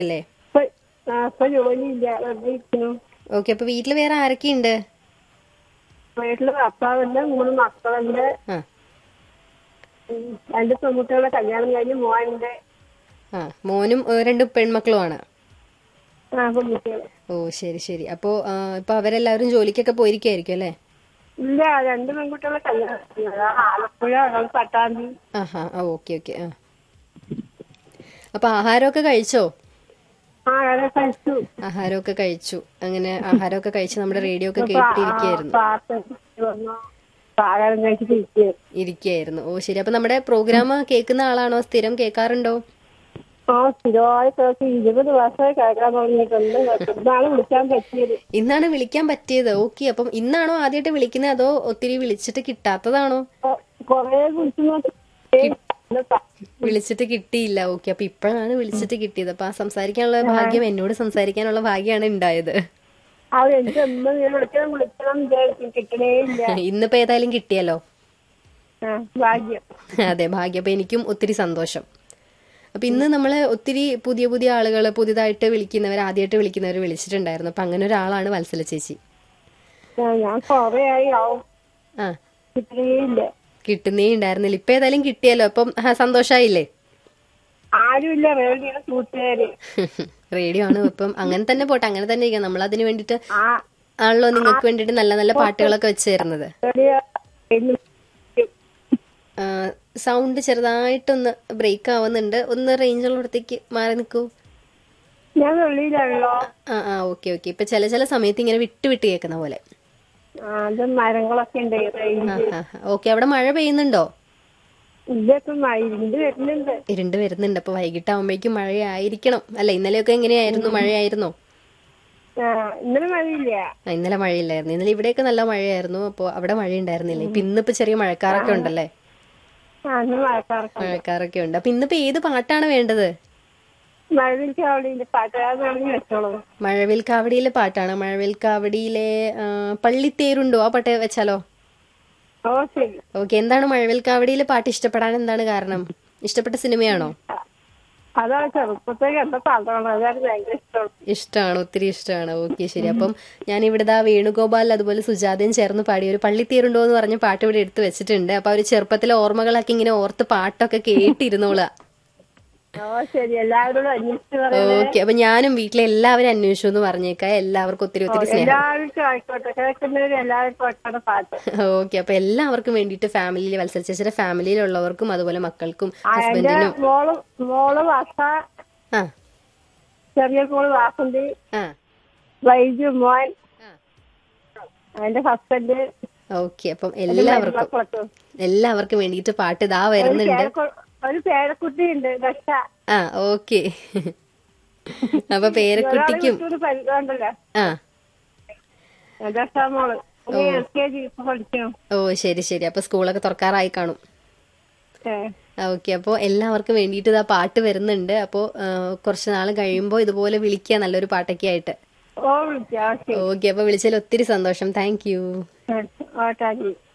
അല്ലേ ഇപ്പൊ ആ, ഇപ്പൊ ജോലിയില്ല വെറുതെ ഇരിക്കുന്നു ഓക്കെ അപ്പൊ വീട്ടിൽ വേറെ ആരൊക്കെയുണ്ട് വീട്ടില് ഭർത്താവുണ്ട് മൂന്ന് മക്കളുണ്ട് ആ ഉം, രണ്ട് പെൺകുട്ടികളെ കല്യാണം കഴിഞ്ഞ് മോനുണ്ട് ആ മോനും ഏ, രണ്ട് പെൺമക്കളുമാണ് ആ പെൺകുട്ടികൾ ഓ ശരി ശരി അപ്പോ ആ, ഇപ്പൊ അവരെല്ലാവരും ജോലിക്കൊക്കെ പോയിരിക്കായിരിക്കും അല്ലേ ഇല്ല രണ്ട് പെൺകുട്ടികളെ കല്യാണം കഴിഞ്ഞത്. ആ, ആലപ്പുഴ ഒരാൾ പട്ടാമ്പി ആഹാ ആ ഓക്കെ ഓക്കെ ആ അപ്പൊ ആഹാരമൊക്കെ കഴിച്ചോ ആ അയാളെ കഴിച്ചു ആഹാരമൊക്കെ കഴിച്ചു അങ്ങനെ ആഹാരമൊക്കെ കഴിച്ച് നമ്മുടെ റേഡിയോ ഒക്കെ കേട്ടിരിക്കുകയായിരുന്നു പാട്ട് വന്നു പാകാരം കഴിച്ചിട്ട് ഇരിക്കുക ഇരിക്കുകയായിരുന്നു ഓ ശരി അപ്പൊ നമ്മുടെ പ്രോഗ്രാം കേൾക്കുന്ന ആളാണോ സ്ഥിരം കേൾക്കാറുണ്ടോ ആ സ്ഥിരമായി കേൾക്ക് ഇരുപത് വർഷമായി കേൾക്കാൻ തുടങ്ങിയിട്ടുണ്ട് ഇന്നാണ് വിളിക്കാൻ പറ്റിയത് ഇന്നാണ് വിളിക്കാൻ പറ്റിയത് ഓക്കെ അപ്പം ഇന്നാണോ ആദ്യമായിട്ട് വിളിക്കുന്നത് അതോ ഒത്തിരി വിളിച്ചിട്ട് കിട്ടാത്തതാണോ കൊറേ വിളിച്ചു നോക്കി വിളിച്ചിട്ട് കിട്ടിയില്ല ഓക്കെ അപ്പൊ ഇപ്പോഴാണ് വിളിച്ചിട്ട് കിട്ടിയത് അപ്പൊ ആ സംസാരിക്കാനുള്ള ഭാഗ്യം എന്നോട് സംസാരിക്കാനുള്ള ഭാഗ്യമാണ് ഉണ്ടായത് അവർ എനിക്ക് ഒന്നും ഇങ്ങനെ വിളിക്കണം വിളിക്കണം വിചാരിക്കും കിട്ടണേ ഇല്ല ഇന്നിപ്പോ ഏതായാലും കിട്ടിയല്ലോ ആ, ഭാഗ്യം അതെ ഭാഗ്യം അപ്പൊ എനിക്കും ഒത്തിരി സന്തോഷം അപ്പൊ ഇന്ന് നമ്മള് ഒത്തിരി പുതിയ പുതിയ ആളുകൾ പുതിയതായിട്ട് വിളിക്കുന്നവർ ആദ്യമായിട്ട് വിളിക്കുന്നവർ വിളിച്ചിട്ടുണ്ടായിരുന്നു അപ്പൊ അങ്ങനെ ഒരാളാണ് വത്സല ചേച്ചി ആ, ഞാൻ കൊറേ ആയി ആവും ആ കിട്ടണേ ഇല്ല കിട്ടുന്നേ ഉണ്ടായിരുന്നില്ല ഇപ്പൊ ഏതായാലും കിട്ടിയല്ലോ അപ്പം ആ, സന്തോഷായില്ലേ ആരുമില്ല റേഡിയോ കൂട്ടുകാര് റേഡിയോ ആണ് ഇപ്പം അങ്ങനെ തന്നെ പോട്ടെ അങ്ങനെ തന്നെ ഇരിക്കാം നമ്മൾ അതിന് വേണ്ടിട്ട് ആ ആണല്ലോ നിങ്ങൾക്ക് വേണ്ടിട്ട് നല്ല നല്ല പാട്ടുകളൊക്കെ വെച്ച് തരുന്നത് റേഡിയോ സൗണ്ട് ചെറുതായിട്ടൊന്ന് ബ്രേക്ക് ആവുന്നുണ്ട് ഒന്ന് റേഞ്ചുള്ളിടത്തേക്ക് മാറി നിൽക്കൂ ഞാൻ വെളിയിലാണല്ലോ ആ ആ ഓക്കെ ഓക്കെ ഇപ്പൊ ചില ചില സമയത്ത് ഇങ്ങനെ വിട്ട് വിട്ട് കേൾക്കുന്ന പോലെ ആ, അത് മരങ്ങളൊക്കെ ഉണ്ട് റേഞ്ച് ഓക്കെ അവിടെ മഴ പെയ്യുന്നുണ്ടോ ഇതൊക്കെ ഇരുണ്ട് വരുന്നുണ്ട് ഇരുണ്ട് വരുന്നുണ്ട് അപ്പൊ വൈകിട്ടാവുമ്പോഴേക്കും മഴയായിരിക്കണം അല്ല ഇന്നലെയൊക്കെ എങ്ങനെയായിരുന്നു മഴയായിരുന്നോ ആ, ഇന്നലെ മഴയില്ല ആ, ഇന്നലെ മഴയില്ലായിരുന്നു ഇന്നലെ ഇവിടെയൊക്കെ നല്ല മഴയായിരുന്നു അപ്പോൾ അവിടെ മഴ ഉണ്ടായിരുന്നില്ല ഇപ്പൊ ഇന്നിപ്പോ ചെറിയ മഴക്കാറൊക്കെ ഉണ്ടല്ലേ ആ ഇന്ന് മഴക്കാർക്ക് മഴക്കാറൊക്കെ ഉണ്ട് അപ്പൊ ഇന്നിപ്പോ ഏത് പാട്ടാണ് വേണ്ടത് മഴവിൽക്ക് അവിടെ പാട്ടുകാരനാണെങ്കിൽ വെച്ചോളൂ മഴവിൽ കാവടിയിലെ പാട്ടാണ് മഴവിൽ കാവടിയിലെ ആ, പള്ളിത്തേരുണ്ടോ ആ പാട്ട് വെച്ചാലോ ഓ ശരി ഓക്കെ എന്താണ് മഴവിൽ കാവടിയിലെ പാട്ട് ഇഷ്ടപ്പെടാൻ എന്താണ് കാരണം ഇഷ്ടപ്പെട്ട സിനിമയാണോ അതാണ് ചെറുപ്പത്തേക്ക് എന്താ പാട്ടാണ് അതാണ് ഭയങ്കര ഇഷ്ടമാണ് ഇഷ്ടമാണ് ഒത്തിരി ഇഷ്ടമാണ് ഓക്കെ ശരി അപ്പം ഞാൻ ഇവിടെ ദാ വേണുഗോപാൽ അതുപോലെ സുജാതയും ചേർന്ന് പാടിയ ഒരു പള്ളിത്തീരുണ്ടോ എന്ന് പറഞ്ഞ പാട്ട് ഇവിടെ എടുത്തു വെച്ചിട്ടുണ്ട് അപ്പൊ അവര് ചെറുപ്പത്തിലെ ഓർമ്മകളൊക്കെ ഇങ്ങനെ ഓർത്ത് പാട്ടൊക്കെ കേട്ടിരുന്നോളാ ഓ ശരി എല്ലാവരോടും അന്വേഷിച്ച് പറയാം ഓക്കെ അപ്പൊ ഞാനും വീട്ടിലെ എല്ലാവരും അന്വേഷിച്ചു എന്ന് പറഞ്ഞേക്കാം എല്ലാവർക്കും ഒത്തിരി ഒത്തിരി സ്നേഹം എല്ലാവർക്കും ആയിക്കോട്ടെ കേൾക്കുന്നവര് എല്ലാവർക്കും ആയിക്കോട്ടെ പാട്ട് ഓക്കെ അപ്പൊ എല്ലാവർക്കും വേണ്ടിയിട്ട് ഫാമിലിയിൽ വത്സര ചേച്ചിയുടെ ഫാമിലിയിലുള്ളവർക്കും അതുപോലെ മക്കൾക്കും ആ, എന്റെ ഹസ്ബൻഡിനും മോള് മോള് വാസ ആ ചെറിയ മോള് വാസന്തി ആ വൈജു മോൻ ആ. എന്റെ ഹസ്ബൻഡ് ഓക്കെ അപ്പം എല്ലാവർക്കും മക്കളൊക്കെ എല്ലാവർക്കും വേണ്ടിയിട്ട് പാട്ട് ഇതാ വരുന്നുണ്ട് പേരക്കു- ഒരു പേരക്കുട്ടി ഉണ്ട് ദക്ഷ ആ ഓക്കെ അപ്പൊ പേരക്കുട്ടിക്കും ഒരു പരിചയമുണ്ടല്ലോ ആ ദക്ഷ മോള് എൽ കെ ജി ഇപ്പൊ പഠിക്കണം ഓ ശരി ശരി അപ്പൊ സ്കൂളൊക്കെ തുറക്കാറായി കാണും ഏ. ഓക്കെ അപ്പോൾ എല്ലാവർക്കും വേണ്ടിയിട്ട് ഇതാ പാട്ട് വരുന്നുണ്ട് അപ്പോൾ കുറച്ച് നാൾ കഴിയുമ്പോൾ ഇതുപോലെ വിളിക്കുക നല്ലൊരു പാട്ടൊക്കെ ആയിട്ട് ഓ വിളിക്കാം ശരി ഓക്കെ അപ്പോൾ വിളിച്ചതിൽ ഒത്തിരി സന്തോഷം thank you oh thank U